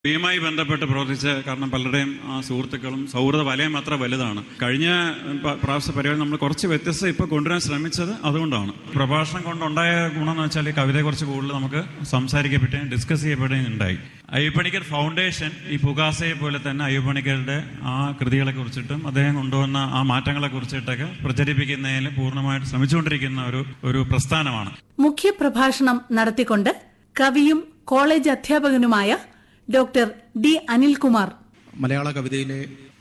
ഇവയുമായി ബന്ധപ്പെട്ട് പ്രവർത്തിച്ച കാരണം പലരുടെയും ആ സുഹൃത്തുക്കളും സൗഹൃദ വലയം അത്ര വലുതാണ് കഴിഞ്ഞ പ- പ്രാവശ്യ പരിപാടി നമ്മൾ കുറച്ച് വ്യത്യസ്തത ഇപ്പോൾ കൊണ്ടുവരാൻ ശ്രമിച്ചത് അതുകൊണ്ടാണ് പ്രഭാഷണം കൊണ്ടുണ്ടായ ഗുണം എന്ന് വെച്ചാൽ ഈ കവിതയെക്കുറിച്ച് കൂടുതൽ നമുക്ക് സംസാരിക്കപ്പെടുകയും ഡിസ്കസ് ചെയ്യപ്പെടുകയും ഉണ്ടായി അയ്യപ്പണിക്കർ ഫൗണ്ടേഷൻ ഈ പുകാസയെ പോലെ തന്നെ അയ്യപ്പണിക്കരുടെ ആ കൃതികളെ കുറിച്ചിട്ടും അദ്ദേഹം കൊണ്ടുവന്ന ആ മാറ്റങ്ങളെ കുറിച്ചിട്ടൊക്കെ പ്രചരിപ്പിക്കുന്നതിൽ പൂർണ്ണമായിട്ട് ശ്രമിച്ചുകൊണ്ടിരിക്കുന്ന ഒരു ഒരു പ്രസ്ഥാനമാണ് മുഖ്യപ്രഭാഷണം നടത്തിക്കൊണ്ട് കവിയും കോളേജ് അധ്യാപകനുമായ ഡോക്ടർ ഡി അനിൽകുമാർ മലയാള കവിതയിലെ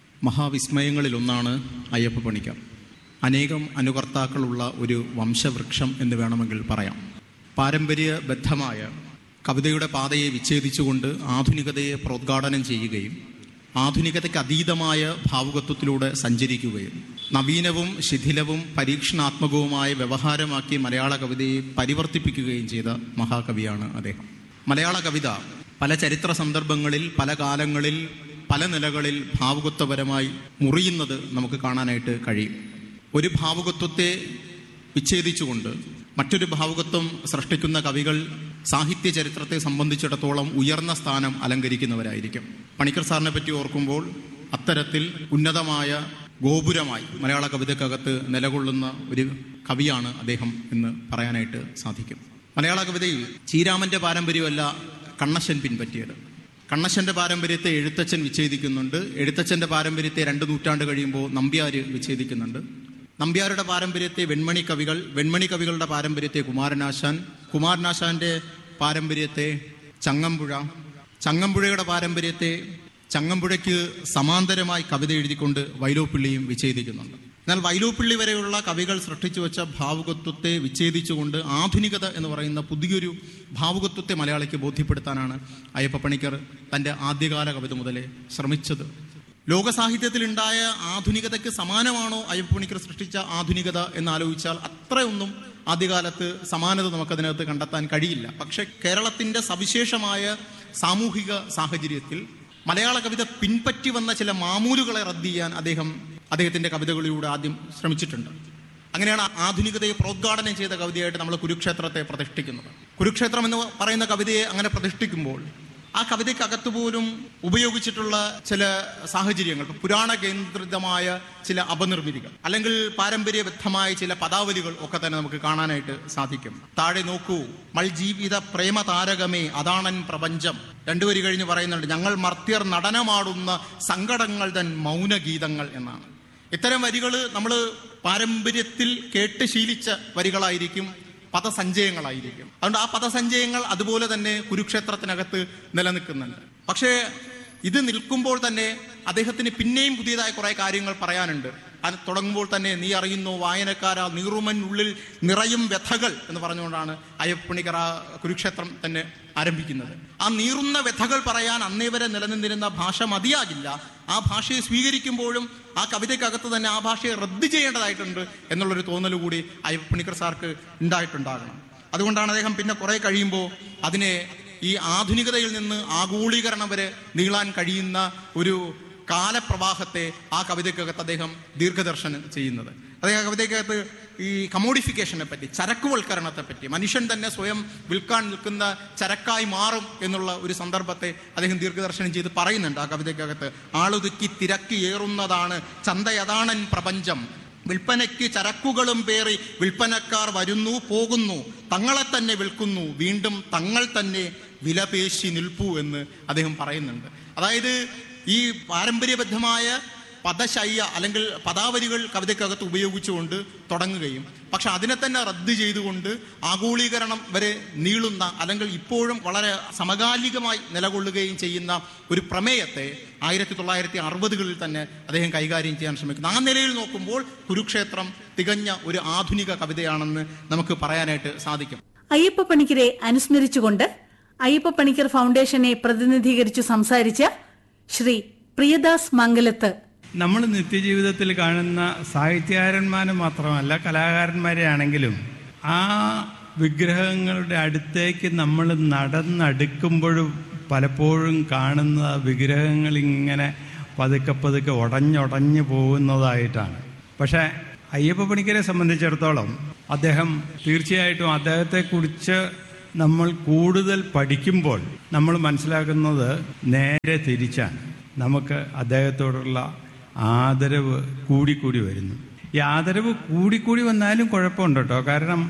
മഹാവിസ്മയങ്ങളിലൊന്നാണ് അയ്യപ്പ പണിക്കർ അനേകം അനുകർത്താക്കളുള്ള ഒരു വംശവൃക്ഷം എന്ന് വേണമെങ്കിൽ പറയാം പാരമ്പര്യബദ്ധമായ കവിതയുടെ പാതയെ വിച്ഛേദിച്ചുകൊണ്ട് ആധുനികതയെ പ്രോദ്ഘാടനം ചെയ്യുകയും ആധുനികതയ്ക്ക് അതീതമായ ഭാവുകത്വത്തിലൂടെ സഞ്ചരിക്കുകയും നവീനവും ശിഥിലവും പരീക്ഷണാത്മകവുമായ വ്യവഹാരമാക്കി മലയാള കവിതയെ പരിവർത്തിപ്പിക്കുകയും ചെയ്ത മഹാകവിയാണ് അദ്ദേഹം മലയാള കവിത പല ചരിത്ര സന്ദർഭങ്ങളിൽ പല കാലങ്ങളിൽ പല നിലകളിൽ ഭാവുകത്വപരമായി മുറിയുന്നത് നമുക്ക് കാണാനായിട്ട് കഴിയും ഒരു ഭാവുകത്വത്തെ വിച്ഛേദിച്ചുകൊണ്ട് മറ്റൊരു ഭാവുകത്വം സൃഷ്ടിക്കുന്ന കവികൾ സാഹിത്യ ചരിത്രത്തെ സംബന്ധിച്ചിടത്തോളം ഉയർന്ന സ്ഥാനം അലങ്കരിക്കുന്നവരായിരിക്കും പണിക്കർ സാറിനെ പറ്റി ഓർക്കുമ്പോൾ അത്തരത്തിൽ ഉന്നതമായ ഗോപുരമായി മലയാള കവിതക്കകത്ത് നിലകൊള്ളുന്ന ഒരു കവിയാണ് അദ്ദേഹം എന്ന് പറയാനായിട്ട് സാധിക്കും മലയാള കവിതയിൽ ചീരാമന്റെ പാരമ്പര്യമല്ല കണ്ണശൻ പിൻപറ്റിയത് കണ്ണശന്റെ പാരമ്പര്യത്തെ എഴുത്തച്ഛൻ വിച്ഛേദിക്കുന്നുണ്ട് എഴുത്തച്ഛന്റെ പാരമ്പര്യത്തെ രണ്ട് നൂറ്റാണ്ട് കഴിയുമ്പോൾ നമ്പ്യാര് വിച്ഛേദിക്കുന്നുണ്ട് നമ്പ്യാരുടെ പാരമ്പര്യത്തെ വെൺമണി കവികൾ വെൺമണി കവികളുടെ പാരമ്പര്യത്തെ കുമാരനാശാൻ കുമാരനാശാന്റെ പാരമ്പര്യത്തെ ചങ്ങമ്പുഴ ചങ്ങമ്പുഴയുടെ പാരമ്പര്യത്തെ ചങ്ങമ്പുഴയ്ക്ക് സമാന്തരമായി കവിത എഴുതിക്കൊണ്ട് വൈലോപ്പിള്ളിയും വിച്ഛേദിക്കുന്നുണ്ട് എന്നാൽ വൈലോപ്പിള്ളി വരെയുള്ള കവികൾ സൃഷ്ടിച്ചു വെച്ച ഭാവുകത്വത്തെ വിച്ഛേദിച്ചുകൊണ്ട് ആധുനികത എന്ന് പറയുന്ന പുതിയൊരു ഭാവുകത്വത്തെ മലയാളിക്ക് ബോധ്യപ്പെടുത്താനാണ് അയ്യപ്പ പണിക്കർ തൻ്റെ ആദ്യകാല കവിത മുതലേ ശ്രമിച്ചത് ലോകസാഹിത്യത്തിലുണ്ടായ ആധുനികതയ്ക്ക് സമാനമാണോ അയ്യപ്പ പണിക്കർ സൃഷ്ടിച്ച ആധുനികത എന്ന് ആലോചിച്ചാൽ അത്രയൊന്നും ആദ്യകാലത്ത് സമാനത നമുക്കതിനകത്ത് കണ്ടെത്താൻ കഴിയില്ല പക്ഷെ കേരളത്തിന്റെ സവിശേഷമായ സാമൂഹിക സാഹചര്യത്തിൽ മലയാള കവിത പിൻപറ്റി വന്ന ചില മാമൂലുകളെ റദ്ദ് ചെയ്യാൻ അദ്ദേഹം അദ്ദേഹത്തിന്റെ കവിതകളിലൂടെ ആദ്യം ശ്രമിച്ചിട്ടുണ്ട് അങ്ങനെയാണ് ആധുനികതയെ പ്രോദ്ഘാടനം ചെയ്ത കവിതയായിട്ട് നമ്മൾ കുരുക്ഷേത്രത്തെ പ്രതിഷ്ഠിക്കുന്നത് കുരുക്ഷേത്രം എന്ന് പറയുന്ന കവിതയെ അങ്ങനെ പ്രതിഷ്ഠിക്കുമ്പോൾ ആ കവിതയ്ക്കകത്ത് പോലും ഉപയോഗിച്ചിട്ടുള്ള ചില സാഹചര്യങ്ങൾ ഇപ്പൊ പുരാണ കേന്ദ്രിതമായ ചില അപനിർമ്മിതികൾ അല്ലെങ്കിൽ പാരമ്പര്യബദ്ധമായ ചില പദാവലികൾ ഒക്കെ തന്നെ നമുക്ക് കാണാനായിട്ട് സാധിക്കും താഴെ നോക്കൂ മൾജീവിത പ്രേമ താരകമേ അതാണൻ പ്രപഞ്ചം രണ്ടു വരി കഴിഞ്ഞ് പറയുന്നുണ്ട് ഞങ്ങൾ മർത്യർ നടനമാടുന്ന സങ്കടങ്ങൾ തൻ മൗനഗീതങ്ങൾ എന്നാണ് ഇത്തരം വരികൾ നമ്മൾ പാരമ്പര്യത്തിൽ കേട്ട് ശീലിച്ച വരികളായിരിക്കും പദസഞ്ചയങ്ങളായിരിക്കും അതുകൊണ്ട് ആ പദസഞ്ചയങ്ങൾ അതുപോലെ തന്നെ കുരുക്ഷേത്രത്തിനകത്ത് നിലനിൽക്കുന്നുണ്ട് പക്ഷേ ഇത് നിൽക്കുമ്പോൾ തന്നെ അദ്ദേഹത്തിന് പിന്നെയും പുതിയതായ കുറെ കാര്യങ്ങൾ പറയാനുണ്ട് അത് തുടങ്ങുമ്പോൾ തന്നെ നീ അറിയുന്നു വായനക്കാരാ നീറുമൻ ഉള്ളിൽ നിറയും വ്യഥകൾ എന്ന് പറഞ്ഞുകൊണ്ടാണ് അയ്യപ്പണിക്കർ ആ കുരുക്ഷേത്രം തന്നെ ആരംഭിക്കുന്നത് ആ നീറുന്ന വ്യഥകൾ പറയാൻ അന്നേ വരെ നിലനിന്നിരുന്ന ഭാഷ മതിയാകില്ല ആ ഭാഷയെ സ്വീകരിക്കുമ്പോഴും ആ കവിതയ്ക്കകത്ത് തന്നെ ആ ഭാഷയെ റദ്ദ് ചെയ്യേണ്ടതായിട്ടുണ്ട് എന്നുള്ളൊരു തോന്നൽ കൂടി അയ്യപ്പണിക്കർ സാർക്ക് ഉണ്ടായിട്ടുണ്ടാകണം അതുകൊണ്ടാണ് അദ്ദേഹം പിന്നെ കുറെ കഴിയുമ്പോൾ അതിനെ ഈ ആധുനികതയിൽ നിന്ന് ആഗോളീകരണം വരെ നീളാൻ കഴിയുന്ന ഒരു കാലപ്രവാഹത്തെ ആ കവിതയ്ക്കകത്ത് അദ്ദേഹം ദീർഘദർശനം ചെയ്യുന്നത് അദ്ദേഹം ആ കവിതയ്ക്കകത്ത് ഈ കമോഡിഫിക്കേഷനെ പറ്റി ചരക്കുവൽക്കരണത്തെ പറ്റി മനുഷ്യൻ തന്നെ സ്വയം വിൽക്കാൻ നിൽക്കുന്ന ചരക്കായി മാറും എന്നുള്ള ഒരു സന്ദർഭത്തെ അദ്ദേഹം ദീർഘദർശനം ചെയ്ത് പറയുന്നുണ്ട് ആ കവിതയ്ക്കകത്ത് ആളുതുക്കി തിരക്കി ഏറുന്നതാണ് ചന്തയതാണൻ പ്രപഞ്ചം വിൽപ്പനയ്ക്ക് ചരക്കുകളും പേറി വിൽപ്പനക്കാർ വരുന്നു പോകുന്നു തങ്ങളെ തന്നെ വിൽക്കുന്നു വീണ്ടും തങ്ങൾ തന്നെ വിലപേശി നിൽപ്പു എന്ന് അദ്ദേഹം പറയുന്നുണ്ട് അതായത് ഈ പാരമ്പര്യബദ്ധമായ പദശയ്യ അല്ലെങ്കിൽ പദാവലികൾ കവിതയ്ക്കകത്ത് ഉപയോഗിച്ചുകൊണ്ട് തുടങ്ങുകയും പക്ഷെ അതിനെ തന്നെ റദ്ദ് ചെയ്തുകൊണ്ട് ആഗോളീകരണം വരെ നീളുന്ന അല്ലെങ്കിൽ ഇപ്പോഴും വളരെ സമകാലികമായി നിലകൊള്ളുകയും ചെയ്യുന്ന ഒരു പ്രമേയത്തെ ആയിരത്തി തൊള്ളായിരത്തി അറുപതുകളിൽ തന്നെ അദ്ദേഹം കൈകാര്യം ചെയ്യാൻ ശ്രമിക്കുന്നു ആ നിലയിൽ നോക്കുമ്പോൾ കുരുക്ഷേത്രം തികഞ്ഞ ഒരു ആധുനിക കവിതയാണെന്ന് നമുക്ക് പറയാനായിട്ട് സാധിക്കും അയ്യപ്പ പണിക്കരെ അനുസ്മരിച്ചുകൊണ്ട് അയ്യപ്പ പണിക്കർ ഫൗണ്ടേഷനെ പ്രതിനിധീകരിച്ചു സംസാരിച്ച ശ്രീ പ്രിയദാസ് മംഗലത്ത് നമ്മൾ നിത്യജീവിതത്തിൽ കാണുന്ന സാഹിത്യകാരന്മാരെ മാത്രമല്ല കലാകാരന്മാരെ ആണെങ്കിലും ആ വിഗ്രഹങ്ങളുടെ അടുത്തേക്ക് നമ്മൾ നടന്നടുക്കുമ്പോഴും പലപ്പോഴും കാണുന്ന വിഗ്രഹങ്ങൾ ഇങ്ങനെ പതുക്കെ പതുക്കെ ഉടഞ്ഞുടഞ്ഞു പോകുന്നതായിട്ടാണ് പക്ഷേ അയ്യപ്പ പണിക്കരെ സംബന്ധിച്ചിടത്തോളം അദ്ദേഹം തീർച്ചയായിട്ടും അദ്ദേഹത്തെക്കുറിച്ച് നമ്മൾ കൂടുതൽ പഠിക്കുമ്പോൾ നമ്മൾ മനസ്സിലാക്കുന്നത് നേരെ തിരിച്ചാണ് നമുക്ക് അദ്ദേഹത്തോടുള്ള ആദരവ് കൂടിക്കൂടി വരുന്നു ഈ ആദരവ് കൂടിക്കൂടി വന്നാലും കുഴപ്പമുണ്ട് കേട്ടോ കാരണം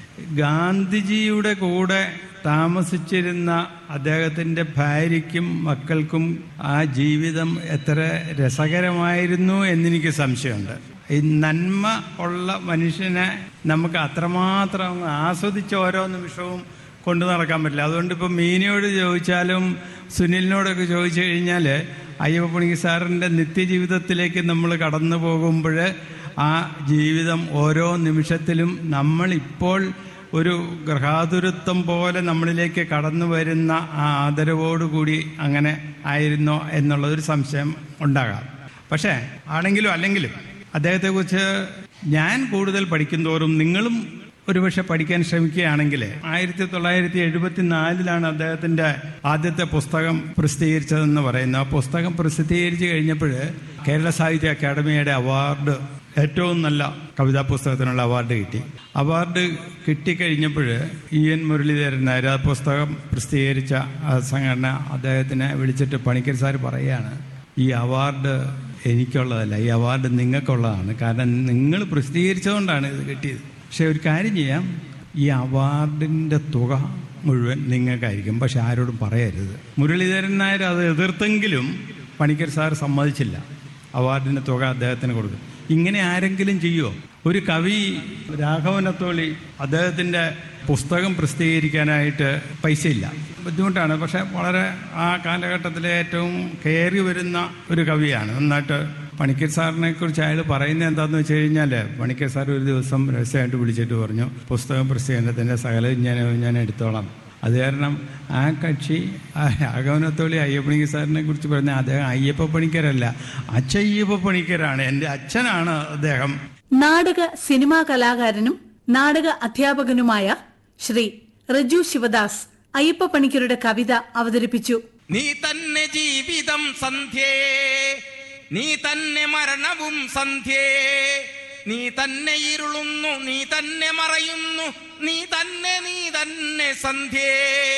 ഗാന്ധിജിയുടെ കൂടെ താമസിച്ചിരുന്ന അദ്ദേഹത്തിൻ്റെ ഭാര്യയ്ക്കും മക്കൾക്കും ആ ജീവിതം എത്ര രസകരമായിരുന്നു എന്നെനിക്ക് സംശയമുണ്ട് ഈ നന്മ ഉള്ള മനുഷ്യനെ നമുക്ക് അത്രമാത്രം അങ്ങ് ആസ്വദിച്ച് ഓരോ നിമിഷവും കൊണ്ടു നടക്കാൻ പറ്റില്ല അതുകൊണ്ട് ഇപ്പം മീനയോട് ചോദിച്ചാലും സുനിലിനോടൊക്കെ ചോദിച്ചു കഴിഞ്ഞാൽ അയ്യപ്പപ്പണിക്ക് സാറിൻ്റെ നിത്യജീവിതത്തിലേക്ക് നമ്മൾ കടന്നു പോകുമ്പോൾ ആ ജീവിതം ഓരോ നിമിഷത്തിലും നമ്മളിപ്പോൾ ഒരു ഗ്രഹാതുരത്വം പോലെ നമ്മളിലേക്ക് കടന്നു വരുന്ന ആ ആദരവോടുകൂടി അങ്ങനെ ആയിരുന്നോ എന്നുള്ളതൊരു സംശയം ഉണ്ടാകാം പക്ഷേ ആണെങ്കിലും അല്ലെങ്കിലും അദ്ദേഹത്തെക്കുറിച്ച് ഞാൻ കൂടുതൽ പഠിക്കും തോറും നിങ്ങളും ഒരുപക്ഷെ പഠിക്കാൻ ശ്രമിക്കുകയാണെങ്കിൽ ആയിരത്തി തൊള്ളായിരത്തി എഴുപത്തി നാലിലാണ് അദ്ദേഹത്തിന്റെ ആദ്യത്തെ പുസ്തകം പ്രസിദ്ധീകരിച്ചതെന്ന് പറയുന്നു ആ പുസ്തകം പ്രസിദ്ധീകരിച്ച് കഴിഞ്ഞപ്പോൾ കേരള സാഹിത്യ അക്കാദമിയുടെ അവാർഡ് ഏറ്റവും നല്ല കവിതാ പുസ്തകത്തിനുള്ള അവാർഡ് കിട്ടി അവാർഡ് കിട്ടിക്കഴിഞ്ഞപ്പോൾ ഇ എൻ മുരളീധരൻ നായർ ആ പുസ്തകം പ്രസിദ്ധീകരിച്ച ആ സംഘടന അദ്ദേഹത്തിനെ വിളിച്ചിട്ട് പണിക്കർ സാർ പറയുകയാണ് ഈ അവാർഡ് എനിക്കുള്ളതല്ല ഈ അവാർഡ് നിങ്ങൾക്കുള്ളതാണ് കാരണം നിങ്ങൾ പ്രസിദ്ധീകരിച്ചതുകൊണ്ടാണ് ഇത് കിട്ടിയത് പക്ഷെ ഒരു കാര്യം ചെയ്യാം ഈ അവാർഡിൻ്റെ തുക മുഴുവൻ നിങ്ങൾക്കായിരിക്കും പക്ഷെ ആരോടും പറയരുത് മുരളീധരൻ നായർ അത് എതിർത്തെങ്കിലും പണിക്കർ സാർ സമ്മതിച്ചില്ല അവാർഡിൻ്റെ തുക അദ്ദേഹത്തിന് കൊടുക്കും ഇങ്ങനെ ആരെങ്കിലും ചെയ്യുമോ ഒരു കവി രാഘവനത്തോളി അദ്ദേഹത്തിൻ്റെ പുസ്തകം പ്രസിദ്ധീകരിക്കാനായിട്ട് പൈസയില്ല ബുദ്ധിമുട്ടാണ് പക്ഷെ വളരെ ആ കാലഘട്ടത്തിലെ ഏറ്റവും കയറി വരുന്ന ഒരു കവിയാണ് നന്നായിട്ട് പണിക്കർ സാറിനെ കുറിച്ച് അയാൾ പറയുന്നത് എന്താണെന്ന് വെച്ച് കഴിഞ്ഞാൽ പണിക്കർ സാർ ഒരു ദിവസം രഹസ്യമായിട്ട് വിളിച്ചിട്ട് പറഞ്ഞു പുസ്തകം പ്രസിദ്ധീകരണത്തിൻ്റെ സകലം ഞാൻ ഞാൻ എടുത്തോളാം അത് കാരണം ആ കക്ഷി ആ രാഘവനത്തോളി അയ്യപ്പണിക്കർ സാറിനെ കുറിച്ച് പറഞ്ഞ അദ്ദേഹം അയ്യപ്പ പണിക്കരല്ല അച്ചയ്യപ്പ പണിക്കരാണ് എൻ്റെ അച്ഛനാണ് അദ്ദേഹം നാടക സിനിമാ കലാകാരനും നാടക അധ്യാപകനുമായ ശ്രീ റജു ശിവദാസ് അയ്യപ്പ പണിക്കരുടെ കവിത അവതരിപ്പിച്ചു നീ തന്നെ ജീവിതം സന്ധ്യേ നീ തന്നെ മരണവും സന്ധ്യേ നീ തന്നെ ഇരുളുന്നു നീ തന്നെ മറയുന്നു നീ തന്നെ നീ തന്നെ സന്ധ്യേ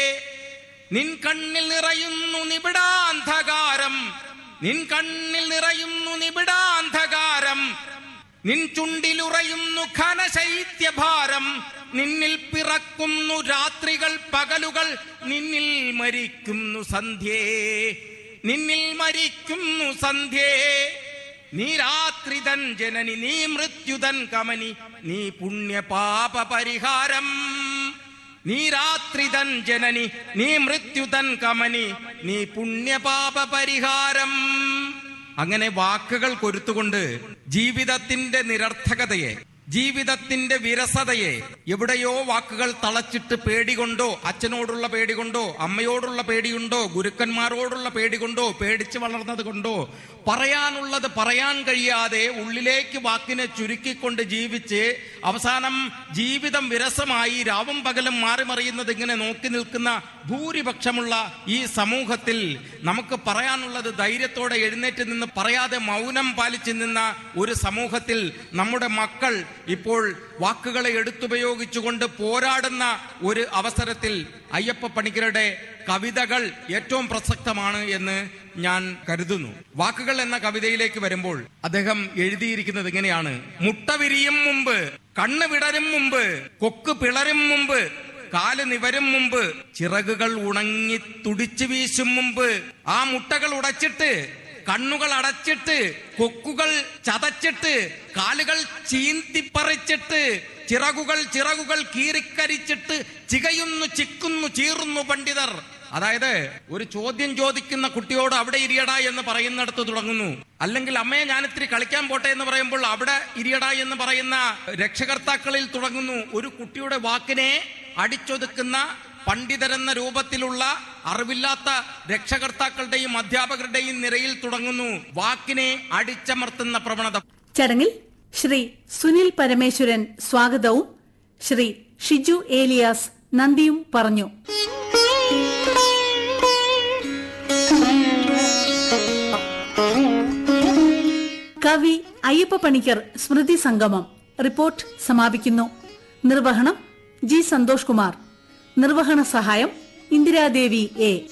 നിൻ കണ്ണിൽ നിറയുന്നു നിബിടാന്ധകാരം നിൻ കണ്ണിൽ നിറയുന്നു നിബിടാന്ധകാരം നിൻ ചുണ്ടിലുറയുന്നു ഘനശൈത്യഭാരം നിന്നിൽ പിറക്കുന്നു രാത്രികൾ പകലുകൾ നിന്നിൽ മരിക്കുന്നു സന്ധ്യേ നിന്നിൽ മരിക്കുന്നു സന്ധ്യേ നീ രാത്രിതൻ ജനനി നീ മൃത്യുതൻ കമനി നീ പുണ്യപാപ പരിഹാരം നീ രാത്രിതൻ ജനനി നീ മൃത്യുതൻ കമനി നീ പുണ്യപാപ പരിഹാരം അങ്ങനെ വാക്കുകൾ കൊരുത്തുകൊണ്ട് ജീവിതത്തിന്റെ നിരർത്ഥകതയെ ജീവിതത്തിന്റെ വിരസതയെ എവിടെയോ വാക്കുകൾ തളച്ചിട്ട് പേടികൊണ്ടോ അച്ഛനോടുള്ള പേടി കൊണ്ടോ അമ്മയോടുള്ള പേടിയുണ്ടോ ഗുരുക്കന്മാരോടുള്ള പേടി കൊണ്ടോ പേടിച്ച് വളർന്നത് കൊണ്ടോ പറയാനുള്ളത് പറയാൻ കഴിയാതെ ഉള്ളിലേക്ക് വാക്കിനെ ചുരുക്കിക്കൊണ്ട് ജീവിച്ച് അവസാനം ജീവിതം വിരസമായി രാവും പകലും മാറി മറിയുന്നത് ഇങ്ങനെ നോക്കി നിൽക്കുന്ന ഭൂരിപക്ഷമുള്ള ഈ സമൂഹത്തിൽ നമുക്ക് പറയാനുള്ളത് ധൈര്യത്തോടെ എഴുന്നേറ്റ് നിന്ന് പറയാതെ മൗനം പാലിച്ചു നിന്ന ഒരു സമൂഹത്തിൽ നമ്മുടെ മക്കൾ ഇപ്പോൾ വാക്കുകളെ എടുത്തുപയോഗിച്ചുകൊണ്ട് പോരാടുന്ന ഒരു അവസരത്തിൽ അയ്യപ്പ പണിക്കരുടെ കവിതകൾ ഏറ്റവും പ്രസക്തമാണ് എന്ന് ഞാൻ കരുതുന്നു വാക്കുകൾ എന്ന കവിതയിലേക്ക് വരുമ്പോൾ അദ്ദേഹം എഴുതിയിരിക്കുന്നത് ഇങ്ങനെയാണ് മുട്ട വിരിയും മുമ്പ് കണ്ണ് വിടരും മുമ്പ് കൊക്ക് പിളരും മുമ്പ് കാല് നിവരും മുമ്പ് ചിറകുകൾ ഉണങ്ങി തുടിച്ചു വീശും മുമ്പ് ആ മുട്ടകൾ ഉടച്ചിട്ട് കണ്ണുകൾ അടച്ചിട്ട് കൊക്കുകൾ ചതച്ചിട്ട് കാലുകൾ ചീന്തിപ്പറിച്ചിട്ട് ചിറകുകൾ ചിറകുകൾ കീറിക്കരിച്ചിട്ട് ചികയുന്നു ചിക്കുന്നു ചീറുന്നു പണ്ഡിതർ അതായത് ഒരു ചോദ്യം ചോദിക്കുന്ന കുട്ടിയോട് അവിടെ ഇരിയടാ എന്ന് പറയുന്നിടത്ത് തുടങ്ങുന്നു അല്ലെങ്കിൽ അമ്മയെ ഞാൻ ഇത്തിരി കളിക്കാൻ പോട്ടെ എന്ന് പറയുമ്പോൾ അവിടെ ഇരിയടാ എന്ന് പറയുന്ന രക്ഷകർത്താക്കളിൽ തുടങ്ങുന്നു ഒരു കുട്ടിയുടെ വാക്കിനെ അടിച്ചൊതുക്കുന്ന പണ്ഡിതരെന്ന രൂപത്തിലുള്ള അറിവില്ലാത്ത രക്ഷകർത്താക്കളുടെയും അധ്യാപകരുടെയും നിരയിൽ തുടങ്ങുന്നു വാക്കിനെ അടിച്ചമർത്തുന്ന പ്രവണത ചടങ്ങിൽ ശ്രീ സുനിൽ പരമേശ്വരൻ സ്വാഗതവും ശ്രീ ഷിജു ഏലിയാസ് നന്ദിയും പറഞ്ഞു കവി അയ്യപ്പ പണിക്കർ സ്മൃതി സംഗമം റിപ്പോർട്ട് സമാപിക്കുന്നു നിർവഹണം ജി സന്തോഷ് കുമാർ നിർവഹണ സഹായം ഇന്ദിരാദേവി എ